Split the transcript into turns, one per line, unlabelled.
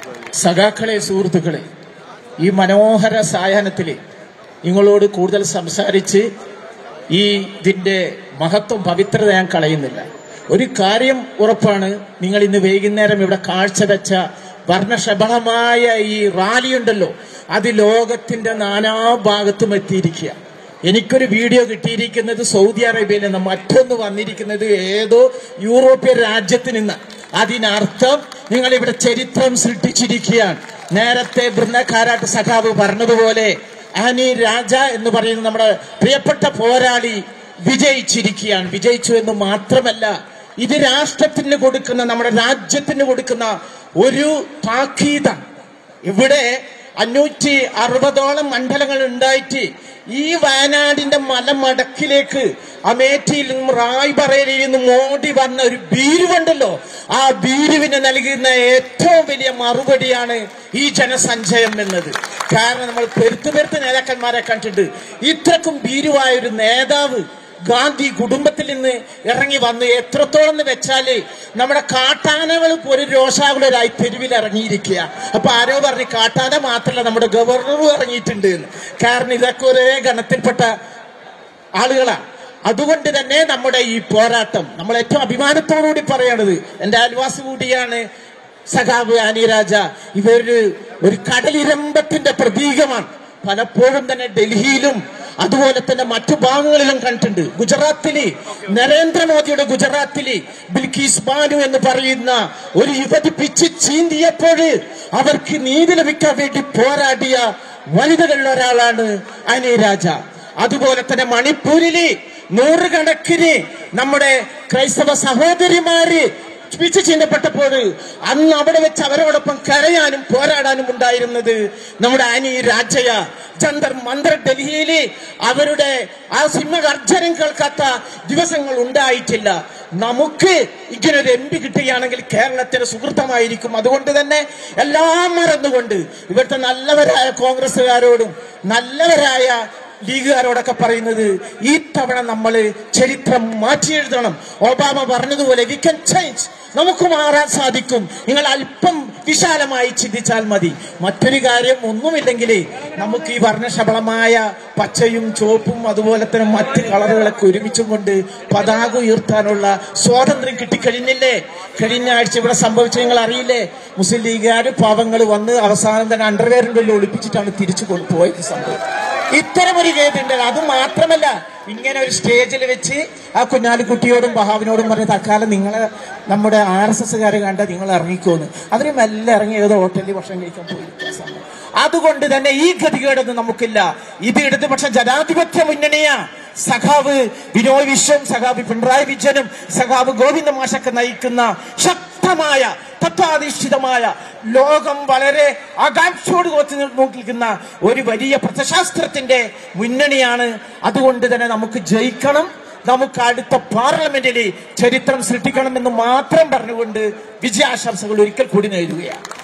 സഖാക്കളെ സുഹൃത്തുക്കളെ ഈ മനോഹര സായാഹ്നത്തിൽ നിങ്ങളോട് കൂടുതൽ സംസാരിച്ച് ഈ ഇതിന്റെ മഹത്വം പവിത്രത ഞാൻ കളയുന്നില്ല ഒരു കാര്യം ഉറപ്പാണ് നിങ്ങൾ ഇന്ന് വൈകുന്നേരം ഇവിടെ കാഴ്ചവെച്ച വർണ്ണശബളമായ ഈ റാലി ഉണ്ടല്ലോ അത് ലോകത്തിന്റെ നാനാഭാഗത്തും എത്തിയിരിക്കുക എനിക്കൊരു വീഡിയോ കിട്ടിയിരിക്കുന്നത് സൗദി അറേബ്യയിൽ നിന്ന് മറ്റൊന്ന് വന്നിരിക്കുന്നത് ഏതോ യൂറോപ്യൻ രാജ്യത്ത് നിന്ന് അതിനർത്ഥം നിങ്ങൾ ഇവിടെ ചരിത്രം സൃഷ്ടിച്ചിരിക്കുകയാണ് നേരത്തെ ബൃന്ദക്കാരാട്ട് സഖാവ് പറഞ്ഞതുപോലെ ആനി രാജ എന്ന് പറയുന്ന നമ്മുടെ പ്രിയപ്പെട്ട പോരാളി വിജയിച്ചിരിക്കുകയാണ് വിജയിച്ചു എന്ന് മാത്രമല്ല ഇത് രാഷ്ട്രത്തിന് കൊടുക്കുന്ന നമ്മുടെ രാജ്യത്തിന് കൊടുക്കുന്ന ഒരു താക്കീതാണ് ഇവിടെ അഞ്ഞൂറ്റി അറുപതോളം മണ്ഡലങ്ങൾ ഉണ്ടായിട്ട് ഈ വയനാടിന്റെ മലമടക്കിലേക്ക് അമേഠിയിൽ നിന്നും റായ്ബറേലിയിൽ നിന്നും ഓടി വന്ന ഒരു ബീരുവുണ്ടല്ലോ ആ ബീരുവിന് നൽകുന്ന ഏറ്റവും വലിയ മറുപടിയാണ് ഈ ജനസഞ്ചയം എന്നത് കാരണം നമ്മൾ പെരുത്തു പെരുത്ത് നേതാക്കന്മാരെ കണ്ടിട്ടുണ്ട് ഇത്രക്കും ഭീരുവായ ഒരു നേതാവ് ഗാന്ധി കുടുംബത്തിൽ നിന്ന് ഇറങ്ങി വന്ന് എത്രത്തോളം എന്ന് വെച്ചാല് നമ്മുടെ കാട്ടാനകൾ ഒരു രോഷാകുലരായി തെരുവിൽ ഇറങ്ങിയിരിക്കുക അപ്പൊ ആരോ പറഞ്ഞു കാട്ടാന മാത്രമല്ല നമ്മുടെ ഗവർണറും ഇറങ്ങിയിട്ടുണ്ട് എന്ന് കാരണം ഇതൊക്കെ ഒരേ ഗണത്തിൽപ്പെട്ട ആളുകളാണ് അതുകൊണ്ട് തന്നെ നമ്മുടെ ഈ പോരാട്ടം നമ്മൾ ഏറ്റവും അഭിമാനത്തോടുകൂടി പറയണത് എന്റെ അയൽവാസി കൂടിയാണ് സഖാബ് ആനിരാജ ഇവര് ഒരു കടലിരമ്പത്തിന്റെ പ്രതീകമാണ് പലപ്പോഴും തന്നെ ഡൽഹിയിലും അതുപോലെ തന്നെ മറ്റു ഭാഗങ്ങളിലും കണ്ടിട്ടുണ്ട് ഗുജറാത്തില് നരേന്ദ്രമോദിയുടെ ഗുജറാത്തില് ബിൽക്കീസ് ബാനു എന്ന് പറയുന്ന ഒരു യുവതി പിച്ച് ചീന്തിയപ്പോൾ അവർക്ക് നീതി ലഭിക്കാൻ വേണ്ടി പോരാടിയ വനിതകളിൽ ഒരാളാണ് അനി രാജ അതുപോലെ തന്നെ മണിപ്പൂരില് നൂറുകണക്കിന് നമ്മുടെ ക്രൈസ്തവ സഹോദരിമാര് പിച്ച് ചീന്തപ്പെട്ടപ്പോൾ അന്ന് അവിടെ വെച്ച് അവരോടൊപ്പം കരയാനും പോരാടാനും ഉണ്ടായിരുന്നത് നമ്മുടെ ആനി രാജയ ജന്തർ മന്ദർ ഡൽഹിയില് അവരുടെ ആ സിംഹഗർജനം കേൾക്കാത്ത ദിവസങ്ങൾ ഉണ്ടായിട്ടില്ല നമുക്ക് ഇങ്ങനൊരു എം പി കിട്ടുകയാണെങ്കിൽ കേരളത്തിന് സുഹൃത്തമായിരിക്കും അതുകൊണ്ട് തന്നെ എല്ലാം മറന്നുകൊണ്ട് ഇവിടുത്തെ നല്ലവരായ കോൺഗ്രസ്സുകാരോടും നല്ലവരായ ലീഗുകാരോടൊക്കെ പറയുന്നത് ഈ തവണ നമ്മൾ ചരിത്രം മാറ്റിയെഴുതണം ഒബാമ പറഞ്ഞതുപോലെ വി കൻ ചേഞ്ച് നമുക്ക് മാറാൻ സാധിക്കും നിങ്ങൾ അല്പം വിശാലമായി ചിന്തിച്ചാൽ മതി മറ്റൊരു കാര്യം ഒന്നുമില്ലെങ്കിൽ നമുക്ക് ഈ വർണ്ണശബളമായ പച്ചയും ചുവപ്പും അതുപോലെ തന്നെ മറ്റ് കളറുകളൊക്കെ ഒരുമിച്ചും കൊണ്ട് പതാക ഉയർത്താനുള്ള സ്വാതന്ത്ര്യം കിട്ടിക്കഴിഞ്ഞില്ലേ കഴിഞ്ഞ ആഴ്ച ഇവിടെ സംഭവിച്ച നിങ്ങൾ അറിയില്ലേ മുസ്ലിം ലീഗുകാർ പാവങ്ങൾ വന്ന് അവസാനം തന്നെ അണ്ടർവെയറിന്റെ ഉള്ളിൽ ഒളിപ്പിച്ചിട്ടാണ് തിരിച്ചു കൊണ്ടുപോയത് സംഭവം ഇത്തരം ഒരു കേസുണ്ട് അത് മാത്രമല്ല ഇങ്ങനെ ഒരു സ്റ്റേജിൽ വെച്ച് ആ കുഞ്ഞാലിക്കുട്ടിയോടും ബഹാവിനോടും പറഞ്ഞ തൽക്കാലം നിങ്ങളെ നമ്മുടെ ആർ എസ് എസ്സുകാരെ കണ്ട നിങ്ങൾ ഇറങ്ങിക്കോന്ന് അതിന് മെല്ലെ ഇറങ്ങി ഏതോ ഹോട്ടലിൽ ഭക്ഷണം കഴിക്കാൻ പോയിരിക്കുക സംഭവം അതുകൊണ്ട് തന്നെ ഈ ഗതികേടൊന്നും നമുക്കില്ല ഇത് ഇടതുപക്ഷ ജനാധിപത്യ മുന്നണിയാ സഖാവ് വിനോയ് വിശ്വം സഖാവ് പിണറായി വിജയനും സഖാവ് ഗോവിന്ദ മാഷൊക്കെ നയിക്കുന്ന ശക്തമായ തത്വാധിഷ്ഠിതമായ ലോകം വളരെ ആകാംക്ഷയോട് കോത്തി നോക്കിക്കുന്ന ഒരു വലിയ പ്രത്യശാസ്ത്രത്തിന്റെ മുന്നണിയാണ് അതുകൊണ്ട് തന്നെ നമുക്ക് ജയിക്കണം നമുക്ക് അടുത്ത പാർലമെന്റിൽ ചരിത്രം സൃഷ്ടിക്കണം എന്ന് മാത്രം പറഞ്ഞുകൊണ്ട് വിജയാശംസകൾ ഒരിക്കൽ കൂടി നേടുകയാണ്